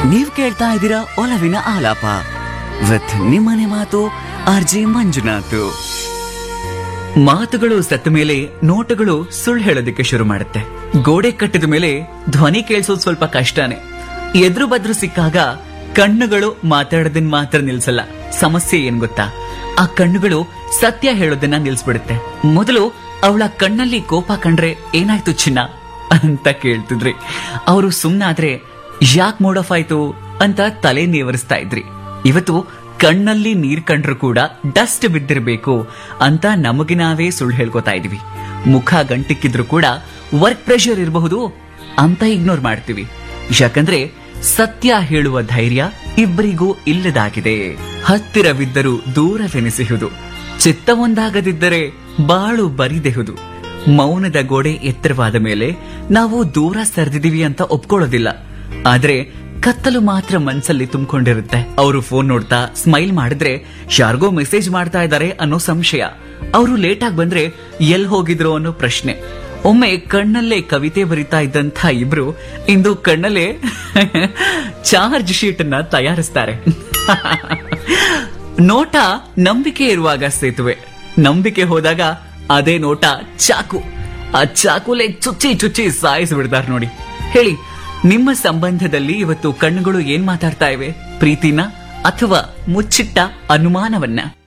ನೀವ್ ಕೇಳ್ತಾ ಇದ್ದೀರಾ ಒಲವಿನ ಆಲಾಪ ವಿತ್ ನಿಮ್ಮನೆ ಮಾತು ಆರ್ ಜೆ ಮಂಜುನಾಥ್ ಮಾತುಗಳು ಸತ್ತ ಮೇಲೆ ನೋಟಗಳು ಸುಳ್ಳು ಹೇಳೋದಕ್ಕೆ ಶುರು ಮಾಡುತ್ತೆ ಗೋಡೆ ಕಟ್ಟಿದ ಮೇಲೆ ಧ್ವನಿ ಕೇಳಿಸೋದು ಸ್ವಲ್ಪ ಕಷ್ಟನೇ ಎದುರು ಬದ್ರು ಸಿಕ್ಕಾಗ ಕಣ್ಣುಗಳು ಮಾತಾಡೋದನ್ನ ಮಾತ್ರ ನಿಲ್ಸಲ್ಲ ಸಮಸ್ಯೆ ಏನ್ ಗೊತ್ತಾ ಆ ಕಣ್ಣುಗಳು ಸತ್ಯ ಹೇಳೋದನ್ನ ನಿಲ್ಸ್ಬಿಡುತ್ತೆ ಮೊದಲು ಅವಳ ಕಣ್ಣಲ್ಲಿ ಕೋಪ ಕಂಡ್ರೆ ಏನಾಯ್ತು ಚಿನ್ನ ಅಂತ ಕೇಳ್ತಿದ್ರಿ ಅವರು ಸುಮ್ನಾದ್ರೆ ಯಾಕ್ ಮೂಡ್ ಆಫ್ ಆಯ್ತು ಅಂತ ತಲೆ ನೇವರಿಸ್ತಾ ಇದ್ರಿ ಇವತ್ತು ಕಣ್ಣಲ್ಲಿ ನೀರ್ ಕಂಡ್ರು ಕೂಡ ಡಸ್ಟ್ ಬಿದ್ದಿರ್ಬೇಕು ಅಂತ ನಮಗೆ ನಾವೇ ಸುಳ್ಳು ಹೇಳ್ಕೊತಾ ಇದೀವಿ ಮುಖ ಗಂಟಿಕ್ಕಿದ್ರು ಕೂಡ ವರ್ಕ್ ಪ್ರೆಷರ್ ಇರಬಹುದು ಅಂತ ಇಗ್ನೋರ್ ಮಾಡ್ತೀವಿ ಯಾಕಂದ್ರೆ ಸತ್ಯ ಹೇಳುವ ಧೈರ್ಯ ಇಬ್ಬರಿಗೂ ಇಲ್ಲದಾಗಿದೆ ಹತ್ತಿರವಿದ್ದರೂ ದೂರವೆನಿಸಿಹುದು ಚಿತ್ತವೊಂದಾಗದಿದ್ದರೆ ಬಾಳು ಬರಿದೆಹುದು ಮೌನದ ಗೋಡೆ ಎತ್ತರವಾದ ಮೇಲೆ ನಾವು ದೂರ ಸರಿದಿದೀವಿ ಅಂತ ಒಪ್ಕೊಳ್ಳೋದಿಲ್ಲ ಆದ್ರೆ ಕತ್ತಲು ಮಾತ್ರ ಮನ್ಸಲ್ಲಿ ತುಂಬಿಕೊಂಡಿರುತ್ತೆ ಅವರು ಫೋನ್ ನೋಡ್ತಾ ಸ್ಮೈಲ್ ಮಾಡಿದ್ರೆ ಯಾರಿಗೋ ಮೆಸೇಜ್ ಮಾಡ್ತಾ ಇದ್ದಾರೆ ಅನ್ನೋ ಸಂಶಯ ಅವರು ಲೇಟ್ ಆಗಿ ಬಂದ್ರೆ ಎಲ್ ಹೋಗಿದ್ರು ಅನ್ನೋ ಪ್ರಶ್ನೆ ಒಮ್ಮೆ ಕಣ್ಣಲ್ಲೇ ಕವಿತೆ ಬರಿತಾ ಇದ್ದಂಥ ಇಬ್ರು ಇಂದು ಕಣ್ಣಲ್ಲೇ ಚಾರ್ಜ್ ಶೀಟ್ ಅನ್ನ ತಯಾರಿಸ್ತಾರೆ ನೋಟ ನಂಬಿಕೆ ಇರುವಾಗ ಸೇತುವೆ ನಂಬಿಕೆ ಹೋದಾಗ ಅದೇ ನೋಟ ಚಾಕು ಆ ಚಾಕುಲೆ ಚುಚ್ಚಿ ಚುಚ್ಚಿ ಸಾಯಿಸ್ಬಿಡ್ತಾರೆ ನೋಡಿ ಹೇಳಿ ನಿಮ್ಮ ಸಂಬಂಧದಲ್ಲಿ ಇವತ್ತು ಕಣ್ಣುಗಳು ಏನ್ ಮಾತಾಡ್ತಾ ಇವೆ ಪ್ರೀತಿನ ಅಥವಾ ಮುಚ್ಚಿಟ್ಟ ಅನುಮಾನವನ್ನ